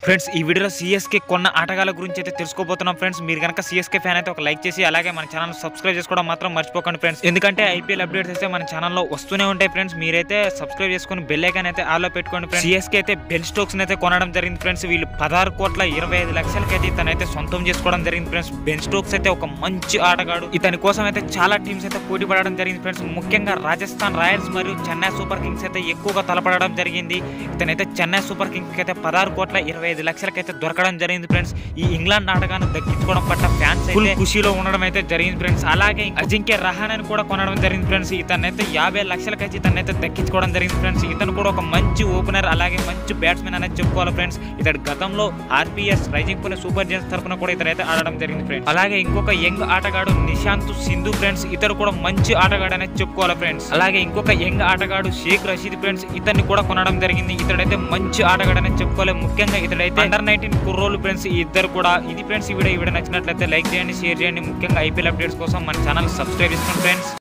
friends ఈ వీడియోలో CSK కొన్న ఆటగాళ్ళ గురించి అయితే తెలుసుకోబోతున్నాం ఫ్రెండ్స్ మీరు కనుక సిఎస్కే ఫ్యాన్ అయితే ఒక లైక్ చేసి అలాగే మన ఛానల్ సబ్స్క్రైబ్ చేసుకోవడం మాత్రం మర్చిపోకండి ఫ్రెండ్స్ ఎందుకంటే ఐపీఎల్ అప్డేట్స్ అయితే మన ఛానల్లో వస్తూనే ఉంటాయి ఫ్రెండ్స్ మీరైతే సబ్స్క్రైబ్ చేసుకుని బెల్ ఐకాన్ అయితే ఆలో పెట్టుకోండి ఫ్రెండ్స్ సిఎస్కే అయితే బెన్ స్టోక్స్ అయితే కొనడం జరిగింది ఫ్రెండ్స్ వీళ్ళు పదహారు కోట్ల ఇరవై ఐదు లక్షలకి అయితే ఇతనైతే సొంతం చేసుకోవడం జరిగింది ఫ్రెండ్స్ బెన్ స్టోక్స్ అయితే ఒక మంచి ఆటగాడు ఇతని కోసం అయితే చాలా టీమ్స్ అయితే పోటీ పడడం జరిగింది ఫ్రెండ్స్ ముఖ్యంగా రాజస్థాన్ రాయల్స్ మరియు చెన్నై సూపర్ కింగ్స్ అయితే ఎక్కువగా తలపడడం జరిగింది ఇతనైతే చెన్నై సూపర్ కింగ్స్ అయితే పదహారు కోట్ల ఇరవై ఐదు లక్షలకైతే దొరకడం జరిగింది ఫ్రెండ్స్ ఈ ఇంగ్లాండ్ ఆటగాన్ని దక్కించుకోవడం పట్ల ఫ్యాన్స్ ఫుల్ ఖుషీలో ఉండడం అయితే జరిగింది ఫ్రెండ్స్ అలాగే అజింక్య రహానని కూడా కొనడం జరిగింది ఫ్రెండ్స్ ఇతనైతే యాభై లక్షలకైతే ఇతనైతే దక్కించుకోవడం జరిగింది ఫ్రెండ్స్ ఇతను కూడా ఒక మంచి ఓపెనర్ అలాగే మంచి బ్యాట్స్మెన్ అనేది చెప్పుకోవాలి ఫ్రెండ్స్ ఇతడు గతంలో ఆర్పిఎస్ రైజింగ్ పుల్ సూపర్ జెంట్స్ తరఫున కూడా ఇతనైతే ఆడడం జరిగింది ఫ్రెండ్స్ అలాగే ఇంకొక యంగ్ ఆటగాడు నిశాంత్ సింధు ఫ్రెండ్స్ ఇతడు కూడా మంచి ఆటగాడు అనేది చెప్పుకోవాలి ఫ్రెండ్స్ అలాగే ఇంకొక యంగ్ ఆటగాడు షేక్ రషీద్ ఫ్రెండ్స్ ఇతన్ని కూడా కొనడం జరిగింది ఇతడైతే మంచి ఆటగాడు అనేది చెప్పుకోవాలి ముఖ్యంగా ఇతడైతే అండర్ నైన్టీన్ కుర్రోలు ఫ్రెండ్స్ ఈ ఇద్దరు కూడా ఇది ఫ్రెండ్స్ ఈ వీడియో ఈ వీడియో నచ్చినట్లయితే లైక్ చేయండి షేర్ చేయండి ముఖ్యంగా ఐపీఎల్ అప్డేట్స్ కోసం మన ఛానల్ సబ్స్క్రైబ్ చేసుకోండి ఫ్రెండ్స్